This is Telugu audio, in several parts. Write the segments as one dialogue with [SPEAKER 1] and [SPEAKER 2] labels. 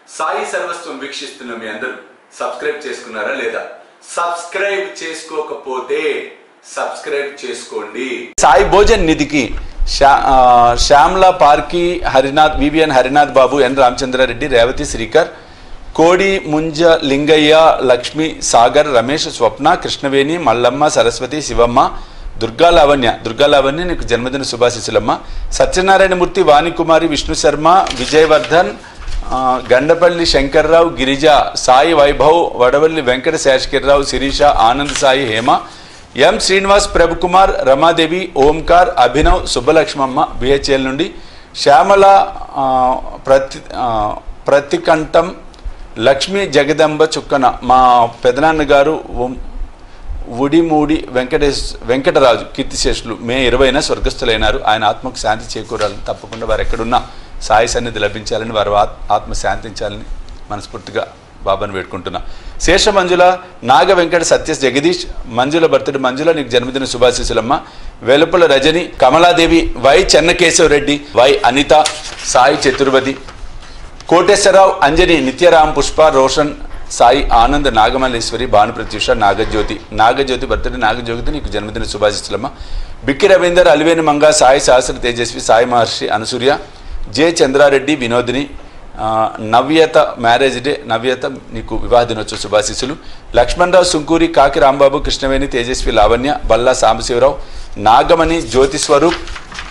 [SPEAKER 1] సాయి సర్వస్వం వీక్షిస్తున్న మీ అందరూ సబ్స్క్రైబ్ చేసుకున్నారా లేదా సబ్స్క్రైబ్ చేసుకోకపోతే సబ్స్క్రైబ్ చేసుకోండి సాయి భోజన్ నిధికి శ్యా- ఆ, శ్యామ్ల పార్కి హరినాథ్ వివిఎన్ హరినాథ్ బాబు ఎన్ రామచంద్రారెడ్డి రేవతి శ్రీకర్ కోడి ముంజ లింగయ్య లక్ష్మి సాగర్ రమేష్ స్వప్న కృష్ణవేణి మల్లమ్మ సరస్వతి శివమ్మ దుర్గా లావణ్య దుర్గా లావణ్య నీకు జన్మదిన శుభాశిశులమ్మ సత్యనారాయణమూర్తి వాణికుమారి విష్ణు శర్మ విజయవర్ధన్ ఆ, గండపల్లి శంకర్రావు గిరిజ సాయి వైభవ్ వడవల్లి వెంకట శేషగిరిరావు శిరీష ఆనంద్ సాయి హేమ ఎం శ్రీనివాస్ ప్రభుకుమార్ రమాదేవి ఓంకార్ అభినవ్ సుబ్బలక్ష్మమ్మ బిహెచ్ఎల్ నుండి శ్యామల ఆ, ప్రతి ఆ, ప్రతికంఠం లక్ష్మీ జగదంబ చుక్కన మా పెదనాన్న గారు ఉమ్- ఉడిమూడి వెంకటేశ్ వెంకటరాజు కీర్తిశేషులు మే ఇరవైన స్వర్గస్థులైనారు ఆయన ఆత్మకు శాంతి చేకూరాలని తప్పకుండా వారు ఎక్కడున్నా సాయి సన్నిధి లభించాలని వారు ఆత్- ఆత్మ శాంతించాలని మనస్ఫూర్తిగా బాబాను వేడుకుంటున్నా శేష మంజుల నాగ వెంకట సత్య జగదీష్ మంజుల భర్తుడు మంజుల నీకు జన్మదిన శుభాశీసులమ్మ వెలుపల Rajani Kamaladevi Y Chennakesavareddy Y Anitha Sai Chaturvathi Koteswararao Anjani Nityaram Pushpa Roshan Sai Anand Nagamalleswari Bhanu Prathyusha Nagajyothi Nagajyothi birthday Nagajyothi నీకు జన్మదిన శుభాశిస్తులమ్మ బిక్కి రవీందర్ అలివేని మంగ సాయి సహస్ర తేజస్వి సాయి మహర్షి అనసూయ జె చంద్రారెడ్డి వినోదిని ఆ, నవ్యత మ్యారేజ్ డే నవ్యత నీకు వివాహ దినోత్సవ శుభాశీస్సులు లక్ష్మణరావు సుంకూరి కాకి రాంబాబు కృష్ణవేణి తేజస్వి లావణ్య బల్లా సాంబశివరావు నాగమణి జ్యోతి స్వరూప్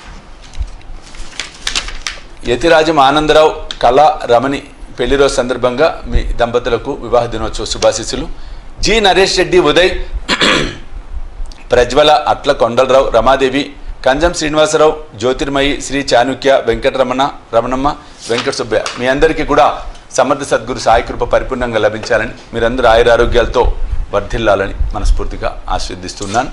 [SPEAKER 1] యతిరాజం ఆనందరావు కళ రమణి పెళ్లి రోజు సందర్భంగా మీ దంపతులకు వివాహ దినోత్సవ శుభాశీస్సులు జి నరేష్ రెడ్డి ఉదయ్ ప్రజ్వల అట్ల కొండలరావు రమాదేవి కంజం శ్రీనివాసరావు జ్యోతిర్మయి శ్రీ చాణుక్య వెంకటరమణ రమణమ్మ వెంకట సుబ్బయ్య మీ అందరికీ కూడా సమర్థ సద్గురు సాయి కృప పరిపూర్ణంగా లభించాలని మీరందరూ ఆయురారోగ్యాలతో వర్ధిల్లాలని మనస్ఫూర్తిగా ఆశీర్దిస్తున్నాను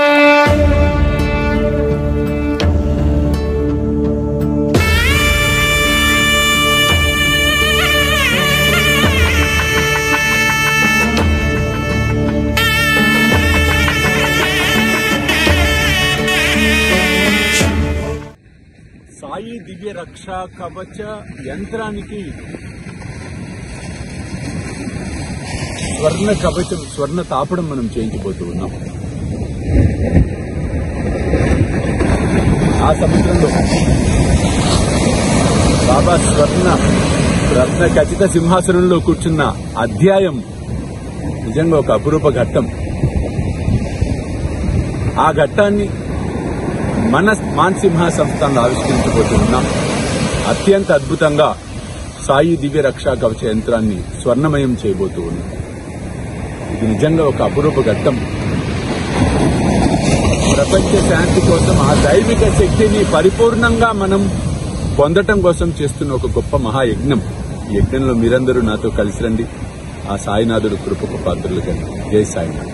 [SPEAKER 2] సాయి దివ్య రక్షా కవచ యంత్రానికి స్వర్ణ కవచం స్వర్ణ తాపడం మనం చేయించబోతూ ఉన్నాం ఆ సముద్రంలో బాబా స్వర్ణ రత్న ఖచ్చిత సింహాసనంలో కూర్చున్న అధ్యాయం నిజంగా ఒక అపురూప ఘట్టం ఆ ఘట్టాన్ని మన మాన్సింహ సంస్థను ఆవిష్కరించబోతున్నాం అత్యంత అద్భుతంగా సాయి దివ్య రక్షా కవచ యంత్రాన్ని స్వర్ణమయం చేయబోతూ ఉన్నాం ఇది నిజంగా ఒక అపురూప ఘట్టం ప్రపంచ శాంతి కోసం ఆ దైవిక శక్తిని పరిపూర్ణంగా మనం పొందటం కోసం చేస్తున్న ఒక గొప్ప మహాయజ్ఞం ఈ యజ్ఞంలో మీరందరూ నాతో కలిసి రండి ఆ సాయినాథుడు కృపకు పాత్రలు కండి జై సాయినాథ్